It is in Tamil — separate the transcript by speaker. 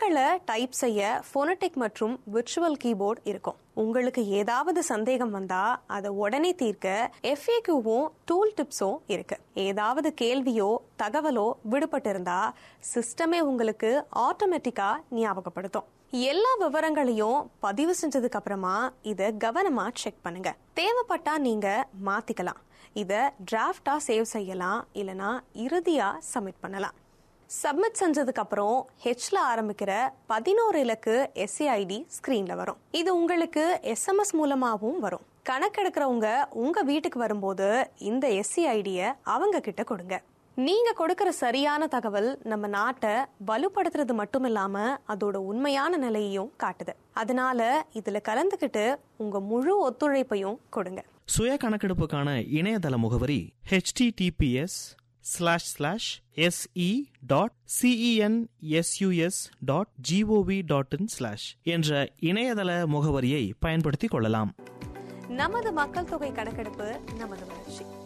Speaker 1: எண்களை டைப் செய்ய போனடிக் மற்றும் விர்ச்சுவல் கீபோர்ட் இருக்கும் உங்களுக்கு ஏதாவது சந்தேகம் வந்தா அதை உடனே தீர்க்க எஃப்ஏக்யூவும் டூல் டிப்ஸும் இருக்கு ஏதாவது கேள்வியோ தகவலோ விடுபட்டு இருந்தா சிஸ்டமே உங்களுக்கு ஆட்டோமேட்டிக்கா ஞாபகப்படுத்தும் எல்லா விவரங்களையும் பதிவு செஞ்சதுக்கு அப்புறமா இத கவனமா செக் பண்ணுங்க தேவைப்பட்டா நீங்க மாத்திக்கலாம் இத டிராஃப்டா சேவ் செய்யலாம் இல்லனா இறுதியா சப்மிட் பண்ணலாம் சப்மிட் செஞ்சதுக்கு அப்புறம் ஹெச்ல ஆரம்பிக்கிற பதினோரு இலக்கு எஸ்ஏஐடி ஸ்கிரீன்ல வரும் இது உங்களுக்கு எஸ்எம்எஸ் மூலமாவும் வரும் கணக்கெடுக்கிறவங்க உங்க வீட்டுக்கு வரும்போது இந்த எஸ்சிஐடிய அவங்க கிட்ட கொடுங்க நீங்க கொடுக்கிற சரியான தகவல் நம்ம நாட்டை வலுப்படுத்துறது மட்டும் இல்லாம அதோட உண்மையான நிலையையும் காட்டுது அதனால இதுல கலந்துக்கிட்டு உங்க முழு ஒத்துழைப்பையும் கொடுங்க
Speaker 2: சுய கணக்கெடுப்புக்கான இணையதள முகவரி HTTPS slash slash SE dot CENSUS dot GOV dot in slash என்ற இணையதள முகவரியை பயன்படுத்திக் கொள்ளலாம்
Speaker 1: நமது மக்கள் தொகை கணக்கெடுப்பு நமது வளர்ச்சி